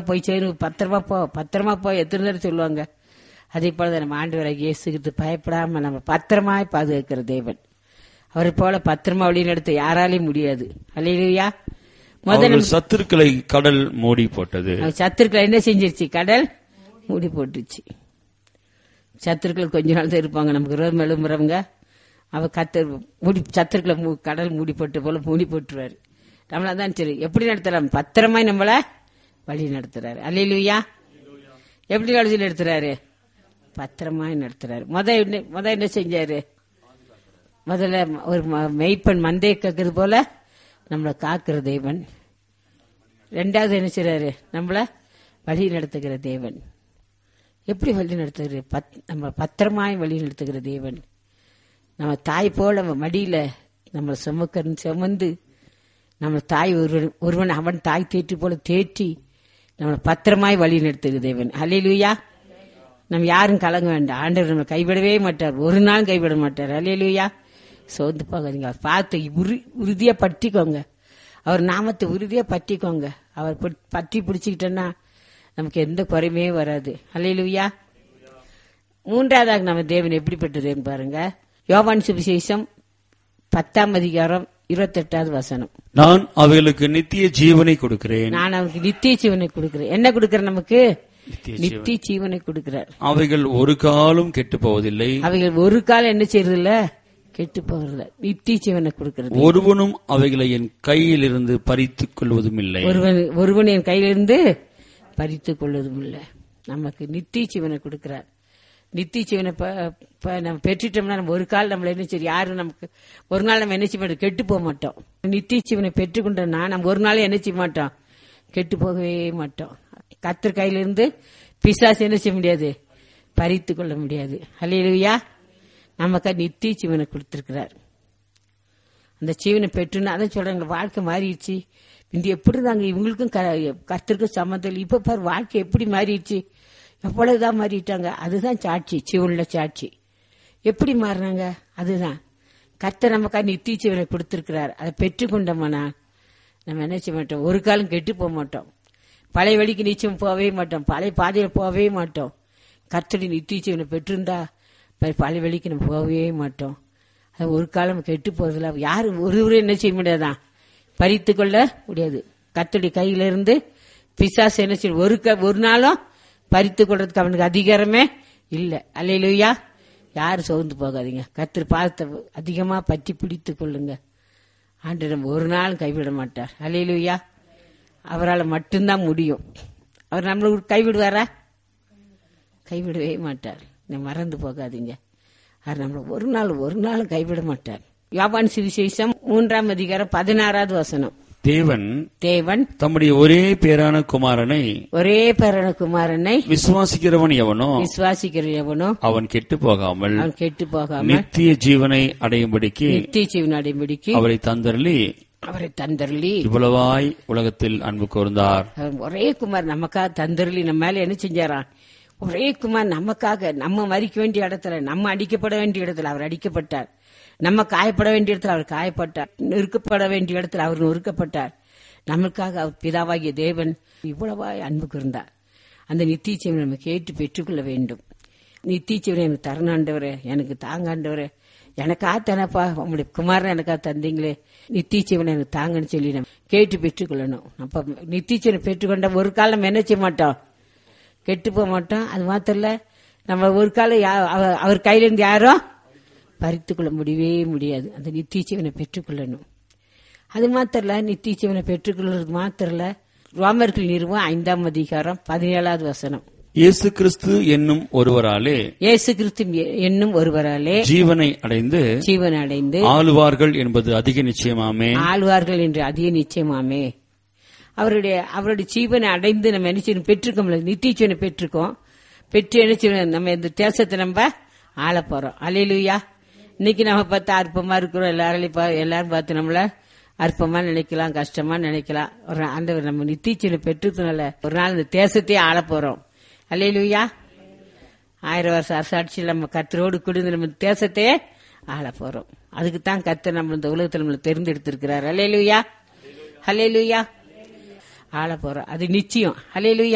போய் சேரும் பத்திரமா போ பத்திரமா போ எத்தனை நேரம் சொல்லுவாங்க அதே போல நம்ம ஆண்டவராக இயேசுகிறது பயப்படாம நம்ம பத்திரமாய் பாதுகாக்கிற தேவன் அவரை போல பத்திரமா வழி நடத்த யாராலையும் முடியாது அல்லையா முதல்ல அவர்கள் சத்துருக்களை கடல் மூடி போட்டது சத்துருக்கள் என்ன செஞ்சிருச்சு கடல் மூடி போட்டுச்சு சத்துருக்கள் கொஞ்ச நாள் தான் இருப்பாங்க நமக்கு ரோம் எழும்புறவங்க அவ கத்து மூடி சத்துருக்களை மூ- கடல் மூடி போட்டு போல மூடி போட்டுருவாரு நம்மளா தான் சரி எப்படி நடத்துறாரு பத்திரமாய் நம்மள வழி நடத்துறாரு அல்லையா எப்படி வழி நடத்துறாரு பத்திரமாய் நடத்துறாரு முத என்ன முத என்ன செஞ்சாரு முதல்ல ஒரு ம- மெய்ப்பெண் மந்தையை காக்குறது போல நம்மளை காக்கிற தேவன் ரெண்டாவது என்ன செய்றாரு நம்மள வழி நடத்துகிற தேவன் எப்படி வழி நடத்துகிற பத் நம்ம பத்திரமாய் வழி நடத்துகிற தேவன் நம்ம தாய் போல நம்ம மடியில நம்ம சுமக்க சுமந்து நம்ம தாய் ஒருவன் ஒருவன் அவன் தாய் தேற்றி போல தேற்றி நம்மளை பத்திரமாய் வழி நடத்துகிற தேவன் அல்லேலூயா நம்ம யாரும் கலங்க வேண்டாம் ஆண்டவர் நம்ம கைவிடவே மாட்டார் ஒரு நாள் கைவிட மாட்டார் அல்லேலூயா சோர்ந்து போகாதீங்க அவர் பார்த்து உறு உறுதியா பற்றிக்கோங்க அவர் நாமத்தை உறுதியா பற்றிக்கோங்க அவர் பட்- பற்றி பிடிச்சிக்கிட்டோன்னா நமக்கு எந்த குறையுமே வராது அல்லேலூயா மூன்றாவதாக நம்ம தேவன் எப்படிப்பட்டதுன்னு பாருங்க யோவான் சுவிசேஷம் பத்தாம் அதிகாரம் இருபத்தெட்டாவது வசனம் நான் அவைகளுக்கு நித்திய ஜீவனை கொடுக்கிறேன் நான் அவனுக்கு நித்திய ஜீவனை கொடுக்கிறேன் என்ன கொடுக்கிறேன் நமக்கு நித்திய நித்திய ஜீவனை கொடுக்கிறார் அவைகள் ஒரு காலும் கெட்டு போவதில்லை அவைகள் ஒரு காலம் என்ன செய்யறது இல்ல கெட்டு போகிறதில்ல நித்திய ஜீவனை கொடுக்கிறது ஒருவனும் அவைகளை என் கையிலிருந்து பறித்துக் கொள்வதும் இல்லை ஒருவன் ஒருவன் என் கையிலிருந்து பறித்துக் கொள்வதும் இல்லை நமக்கு நித்திய ஜீவனை கொடுக்கிறார் நித்திய ஜீவனை ப- ப- நம்ம பெற்றுட்டோம்னா நம்ம ஒரு கால் நம்மள என்ன சரி யாரும் நமக்கு ஒரு நாள் நம்ம என்ன செய்ய மாட்டோம் கெட்டு போக மாட்டோம் நித்திய ஜீவனை பெற்றுக்கொண்டோம்னா நம்ம ஒரு நாள் என்ன செய்ய மாட்டோம் கெட்டு போகவே மாட்டோம் கத்தர் கையிலிருந்து பிசாசு என்ன செய்ய முடியாது பறித்து கொள்ள முடியாது அல்லையா நமக்கு நித்திய ஜீவனை கொடுத்திருக்கிறார் அந்த ஜீவனை பெற்றுன்னு அதான் சொல்றாங்க வாழ்க்கை மாறிடுச்சு இந்த எப்படி இருந்தாங்க இவங்களுக்கும் க- கர்த்தருக்கும் சம்மந்தம் இல்லை. இப்ப பாரு வாழ்க்கை எப்படி மாறிடுச்சு எவ்வளவுதான் மாறிட்டாங்க அதுதான் சாட்சி சிவன்ல சாட்சி எப்படி மாறினாங்க அதுதான் கர்த்தர் நமக்கா நித்திய ஜீவனை கொடுத்திருக்கிறார் அதை பெற்றுக்கொண்டோம்னா நம்ம என்ன செய்ய மாட்டோம் ஒரு காலம் கெட்டு போக மாட்டோம் பழைய வழிக்கு நிச்சயம் போகவே மாட்டோம் பழைய பாதையில் போகவே மாட்டோம் கர்த்தடி நித்திய ஜீவனை பெற்றிருந்தா ப- பழைய வழிக்கு நம்ம போகவே மாட்டோம் அது ஒரு காலம் கெட்டு போறதுல யாரும் ஒருவரும் என்ன செய்ய முடியாதான் பறித்து கொள்ள முடியாது கத்தடி கையில இருந்து பிசாசு என்ன செய்யும் ஒரு க- ஒரு நாளும் பறித்து கொள்றதுக்கு அவனுக்கு அதிகாரமே இல்ல அல்லையிலுயா யாரும் சோர்ந்து போகாதீங்க கத்திர பாதத்தை அதிகமா பற்றி பிடித்து கொள்ளுங்க ஆண்டு நம்ம ஒரு நாள் கைவிட மாட்டார் அல்லையிலுயா அவரால் மட்டும்தான் முடியும் அவர் நம்மளை கைவிடுவாரா கைவிடவே மாட்டார் நீ மறந்து போகாதீங்க அவர் நம்மளை ஒரு நாள் ஒரு நாளும் கைவிட மாட்டார் யாபான் சுவிசேஷம் மூன்றாம் அதிகாரம் பதினாறாவது வசனம் தேவன் தேவன் தம்முடைய ஒரே பேரான குமாரனை ஒரே பேரன குமாரனை விசுவாசிக்கிறவன் எவனோ விசுவாசிக்கிற எவனோ அவன் கெட்டு போகாமல் அவன் கெட்டு போகாம நித்திய ஜீவனை அடையும்படிக்கு நித்திய ஜீவன் அடைபிடிக்கு அவரை தந்தருளி அவரை தந்தருளி இவ்வளவாய் உலகத்தில் அன்பு கூர்ந்தார் அவர் ஒரே குமார் நமக்காக தந்தருளி நம்ம மேல என்ன செஞ்சாராம் ஒரே குமார் நமக்காக நம்ம மறிக்க வேண்டிய இடத்துல நம்ம அடிக்கப்பட வேண்டிய இடத்துல அவர் அடிக்கப்பட்டார் நம்ம காயப்பட வேண்டிய இடத்துல அவர் காயப்பட்டார் நொறுக்கப்பட வேண்டிய இடத்துல அவர் நொறுக்கப்பட்டார் நமக்காக அவர் பிதாவாகிய தேவன் இவ்வளவாய் அன்பு கூர்ந்தார் அந்த நித்திய ஜீவனை நம்ம கேட்டு பெற்றுக்கொள்ள வேண்டும் நித்திய ஜீவனை எனக்கு தரணாண்டவரே எனக்கு தாங்காண்டவரே எனக்கா தானப்பா உங்களுடைய குமாரன் எனக்கா தந்தீங்களே நித்திய ஜீவனை எனக்கு தாங்கன்னு சொல்லி நம்ம கேட்டு பெற்றுக்கொள்ளணும் அப்ப நித்திய ஜீவனை பெற்றுக்கொண்ட ஒரு காலம் என்ன செய்ய மாட்டோம் கெட்டு போக மாட்டோம் அது மாத்திரம் இல்ல நம்ம ஒரு காலம் யா- அவ- அவர் கையிலிருந்து யாரும் பறித்துக் கொள்ள முடியவே முடியாது அந்த நித்திய ஜீவனை பெற்றுக்கொள்ளணும் அது மாத்திரம் இல்ல நித்திய ஜீவனை பெற்றுக்கொள்வது மாத்திரம் இல்ல ரோமர்கள் நிறுவம் ஐந்தாம் அதிகாரம் பதினேழாவது வசனம் இயேசு கிறிஸ்து என்னும் ஒருவராலே இயேசு கிறிஸ்து என்னும் ஒருவராலே ஜீவனை அடைந்து ஜீவன் அடைந்து ஆளுவார்கள் என்பது அதிக நிச்சயமாமே ஆழ்வார்கள் என்று அதிக நிச்சயமாமே அவருடைய அவருடைய ஜீவனை அடைந்து நம்ம என்ன செய்யணும் பெற்றிருக்கோம்ல நித்திய ஜீவனை பெற்றிருக்கோம் பெற்று என்ன செய்யணும் நம்ம இந்த தேசத்தை நம்ம ஆள போறோம் அலையிலுயா இன்னைக்கு நம்ம பார்த்து அற்பமா இருக்கிறோம் எல்லாரும் பா- எல்லாரும் பார்த்து நம்மள அற்பமா நினைக்கலாம் கஷ்டமா நினைக்கலாம் ஒரு நாள் அந்த நம்ம நித்திய ஜீவனை பெற்றுக்கனால ஒரு நாள் இந்த தேசத்தையே ஆள போறோம் அலையிலுயா ஆயிரம் வருஷம் அரசாட்சியில் நம்ம கத்தரோடு குடிந்து நம்ம தேசத்தையே ஆள போறோம் அதுக்கு தான் கத்தர் நம்ம இந்த உலகத்தில் நம்மளை தெரிந்தெடுத்திருக்கிறார் அலையலுயா ஹலேலுயா ஆள போறோம் அது நிச்சயம் ஹலேலுயா